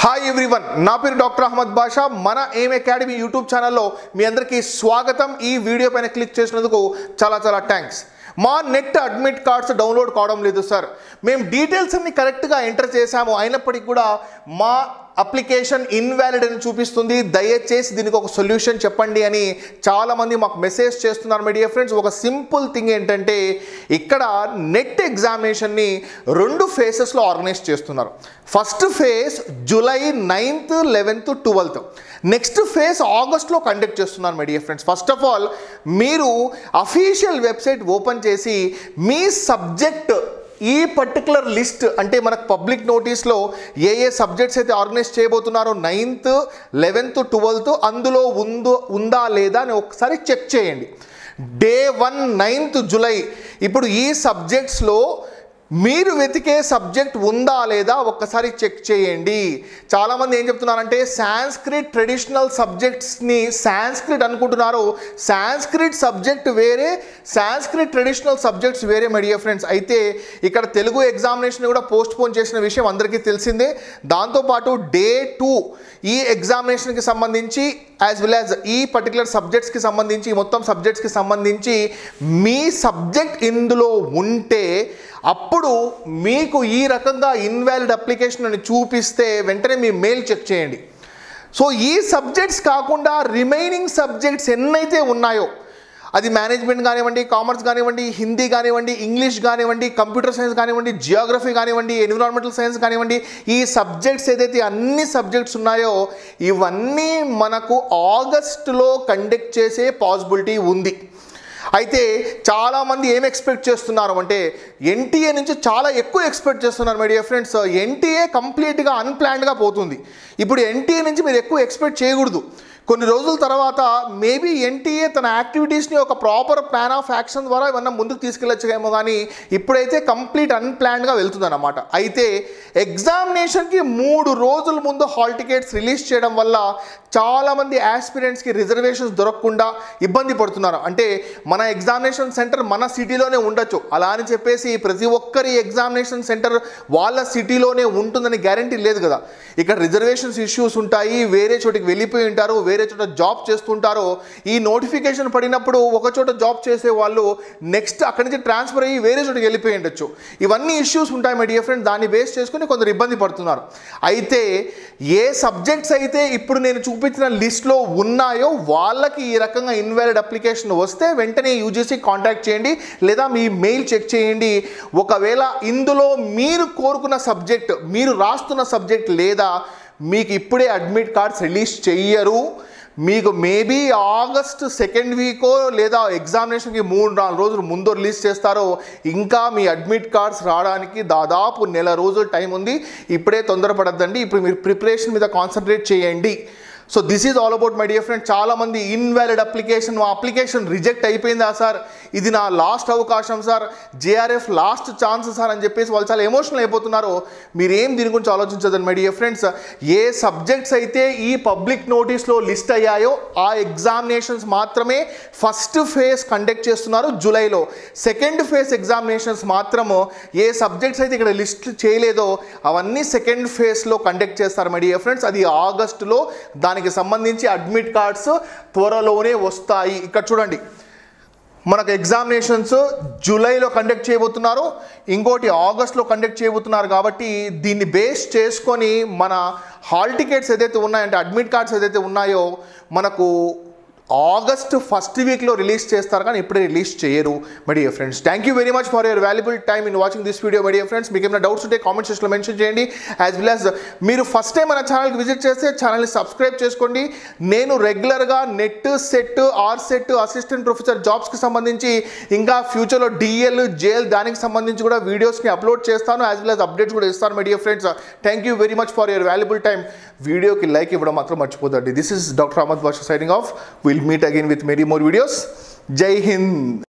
hi everyone నా పేరు doctor Ahmed బాషా మన ఏం అకాడమీ యూట్యూబ్ ఛానల్లో మీ అందరికీ స్వాగతం ఈ వీడియో పైన క్లిక్ చేసినందుకు చాలా చాలా థ్యాంక్స్ మా నెట్ అడ్మిట్ కార్డ్స్ డౌన్లోడ్ కావడం లేదు సార్ మేము డీటెయిల్స్ అన్ని కరెక్ట్గా ఎంటర్ చేశాము అయినప్పటికీ కూడా మా అప్లికేషన్ ఇన్వాలిడ్ అని చూపిస్తుంది దయచేసి దీనికి ఒక సొల్యూషన్ చెప్పండి అని చాలామంది మాకు మెసేజ్ చేస్తున్నారు మై డియర్ ఫ్రెండ్స్ ఒక సింపుల్ థింగ్ ఏంటంటే ఇక్కడ నెట్ ఎగ్జామినేషన్ని రెండు ఫేసెస్లో ఆర్గనైజ్ చేస్తున్నారు first phase July ninth eleventh twelfth next phase ఆగస్ట్లో కండక్ట్ చేస్తున్నారు my dear friends first of all మీరు అఫీషియల్ వెబ్సైట్ ఓపెన్ చేసి మీ సబ్జెక్ట్ ఈ పర్టికులర్ లిస్ట్ అంటే మనకు పబ్లిక్ నోటీస్లో ఏ ఏ సబ్జెక్ట్స్ అయితే ఆర్గనైజ్ చేయబోతున్నారో నైన్త్ లెవెన్త్ ట్వెల్త్ అందులో ఉందో ఉందా లేదా అని ఒకసారి చెక్ చేయండి డే వన్ నైన్త్ జూలై ఇప్పుడు ఈ సబ్జెక్ట్స్లో మీరు వెతికే సబ్జెక్ట్ ఉందా లేదా ఒక్కసారి చెక్ చేయండి చాలామంది ఏం చెప్తున్నారంటే సాంస్క్రిట్ ట్రెడిషనల్ సబ్జెక్ట్స్ని సాంస్క్రిట్ అనుకుంటున్నారు సాంస్క్రిట్ సబ్జెక్ట్ వేరే సాంస్క్రిట్ ట్రెడిషనల్ సబ్జెక్ట్స్ వేరే మై డియర్ ఫ్రెండ్స్ అయితే ఇక్కడ తెలుగు ఎగ్జామినేషన్ కూడా పోస్ట్ పోన్ చేసిన విషయం అందరికీ తెలిసిందే దాంతోపాటు డే టూ ఈ ఎగ్జామినేషన్కి సంబంధించి యాజ్ వెల్ యాజ్ ఈ పర్టికులర్ సబ్జెక్ట్స్కి సంబంధించి ఈ మొత్తం సబ్జెక్ట్స్కి సంబంధించి మీ సబ్జెక్ట్ ఇందులో ఉంటే అప్పుడు మీకు ఈ రకంగా ఇన్వాలిడ్ అప్లికేషన్ అని చూపిస్తే వెంటనే మీ మెయిల్ చెక్ చేయండి సో ఈ సబ్జెక్ట్స్ కాకుండా రిమైనింగ్ సబ్జెక్ట్స్ ఎన్నైతే ఉన్నాయో అది మేనేజ్మెంట్ కానివ్వండి కామర్స్ కానివ్వండి హిందీ కానివ్వండి ఇంగ్లీష్ కానివ్వండి కంప్యూటర్ సైన్స్ కానివ్వండి జియోగ్రఫీ కానివ్వండి ఎన్విరాన్మెంటల్ సైన్స్ కానివ్వండి ఈ సబ్జెక్ట్స్ ఏదైతే అన్ని సబ్జెక్ట్స్ ఉన్నాయో ఇవన్నీ మనకు ఆగస్టులో కండక్ట్ చేసే పాసిబిలిటీ ఉంది అయితే చాలామంది ఏం ఎక్స్పెక్ట్ చేస్తున్నారు అంటే ఎన్టీఏ నుంచి చాలా ఎక్కువ ఎక్స్పెక్ట్ చేస్తున్నారు మై డియర్ ఫ్రెండ్స్ ఎన్టీఏ కంప్లీట్గా అన్ప్లాన్డ్గా పోతుంది ఇప్పుడు ఎన్టీఏ నుంచి మీరు ఎక్కువ ఎక్స్పెక్ట్ చేయకూడదు కొన్ని రోజుల తర్వాత మేబీ ఎన్టీఏ తన యాక్టివిటీస్ని ఒక ప్రాపర్ ప్లాన్ ఆఫ్ యాక్షన్ ద్వారా ఏమన్నా ముందుకు తీసుకెళ్ళొచ్చేమో కానీ ఇప్పుడైతే కంప్లీట్ అన్ప్లాన్డ్గా వెళ్తుందన్నమాట అయితే ఎగ్జామినేషన్కి మూడు రోజుల ముందు హాల్ టికెట్స్ రిలీజ్ చేయడం వల్ల చాలామంది ఆస్పిరెంట్స్కి రిజర్వేషన్స్ దొరకకుండా ఇబ్బంది పడుతున్నారు అంటే మన ఎగ్జామినేషన్ సెంటర్ మన సిటీలోనే ఉండొచ్చు అలా అని చెప్పేసి ప్రతి ఒక్కరి ఎగ్జామినేషన్ సెంటర్ వాళ్ళ సిటీలోనే ఉంటుందని గ్యారంటీ లేదు కదా ఇక్కడ రిజర్వేషన్స్ ఇష్యూస్ ఉంటాయి వేరే చోటికి వెళ్ళిపోయి ఉంటారు వేరే చోట జాబ్ చేస్తుంటారో ఈ నోటిఫికేషన్ పడినప్పుడు ఒక చోట జాబ్ చేసే వాళ్ళు నెక్స్ట్ అక్కడి నుంచి ట్రాన్స్ఫర్ అయ్యి వేరే చోటికి వెళ్ళిపోయి ఉండొచ్చు ఇవన్నీ ఇష్యూస్ ఉంటాయి మై డియర్ ఫ్రెండ్ దాన్ని బేస్ చేసుకుని కొందరు ఇబ్బంది పడుతున్నారు అయితే ఏ సబ్జెక్ట్స్ అయితే ఇప్పుడు నేను చూపించిన లిస్ట్లో ఉన్నాయో వాళ్ళకి ఈ రకంగా ఇన్వాలిడ్ అప్లికేషన్ వస్తే వెంటనే యూజీసీ కాంటాక్ట్ చేయండి లేదా మీ మెయిల్ చెక్ చేయండి ఒకవేళ ఇందులో మీరు కోరుకున్న సబ్జెక్ట్ మీరు రాస్తున్న సబ్జెక్ట్ లేదా మీకు ఇప్పుడే అడ్మిట్ కార్డ్స్ రిలీజ్ చెయ్యరు మీకు మేబీ ఆగస్ట్ సెకండ్ వీకో లేదా ఎగ్జామినేషన్కి మూడు నాలుగు రోజులు ముందు రిలీజ్ చేస్తారో ఇంకా మీ అడ్మిట్ కార్డ్స్ రావడానికి దాదాపు నెల రోజులు టైం ఉంది ఇప్పుడే తొందరపడద్దండి ఇప్పుడు మీరు ప్రిపరేషన్ మీద కాన్సన్ట్రేట్ చేయండి so this is all about my dear friend చాలామంది ఇన్వాలిడ్ అప్లికేషన్ మా అప్లికేషన్ రిజెక్ట్ అయిపోయిందా సార్ ఇది నా లాస్ట్ అవకాశం sir JRF last chance sir అని చెప్పేసి వాళ్ళు చాలా ఎమోషనల్ అయిపోతున్నారు మీరేం దీని గురించి ఆలోచించదండి మై డియర్ ఫ్రెండ్స్ ఏ సబ్జెక్ట్స్ అయితే ఈ పబ్లిక్ నోటీస్లో లిస్ట్ అయ్యాయో ఆ ఎగ్జామినేషన్స్ మాత్రమే ఫస్ట్ ఫేజ్ కండక్ట్ చేస్తున్నారు జూలైలో సెకండ్ ఫేజ్ ఎగ్జామినేషన్స్ మాత్రము ఏ సబ్జెక్ట్స్ అయితే ఇక్కడ లిస్ట్ చేయలేదో అవన్నీ సెకండ్ ఫేజ్లో కండక్ట్ చేస్తారు మై డియర్ ఫ్రెండ్స్ అది ఆగస్టులో దాని దానికి సంబంధించి అడ్మిట్ కార్డ్స్ త్వరలోనే వస్తాయి ఇక్కడ చూడండి మనకు ఎగ్జామినేషన్స్ జూలైలో కండక్ట్ చేయబోతున్నారు ఇంకోటి ఆగస్ట్లో కండక్ట్ చేయబోతున్నారు కాబట్టి దీన్ని బేస్ చేసుకొని మన హాల్ టికెట్స్ ఏదైతే ఉన్నాయంటే అడ్మిట్ కార్డ్స్ ఏదైతే ఉన్నాయో మనకు ఆగస్ట్ ఫస్ట్ వీక్లో రిలీజ్ చేస్తారు కానీ ఇప్పుడే రిలీజ్ చేయరు my dear friends thank you very much for your valuable time in watching this video my dear friends మీకు ఏమైనా డౌట్స్ ఉంటే కామెంట్ సెక్షన్లో మెన్షన్ చేయండి యాజ్ వెల్ యాజ్ మీరు ఫస్ట్ టైం మన ఛానల్కి విజిట్ చేస్తే ఛానల్ని సబ్స్క్రైబ్ చేసుకోండి నేను రెగ్యులర్గా NET SET or SET assistant professor జాబ్స్కి సంబంధించి ఇంకా ఫ్యూచర్లో డిఎల్ జేఎల్ దానికి సంబంధించి కూడా వీడియోస్ని అప్లోడ్ చేస్తాను యాజ్ వెల్ యాజ్ అప్డేట్స్ కూడా ఇస్తాను my dear friends thank you very much for your valuable time వీడియోకి లైక్ ఇవ్వడం మాత్రం మర్చిపోదండి this is doctor Ahmed Basha signing off will meet again with many more videos Jai Hind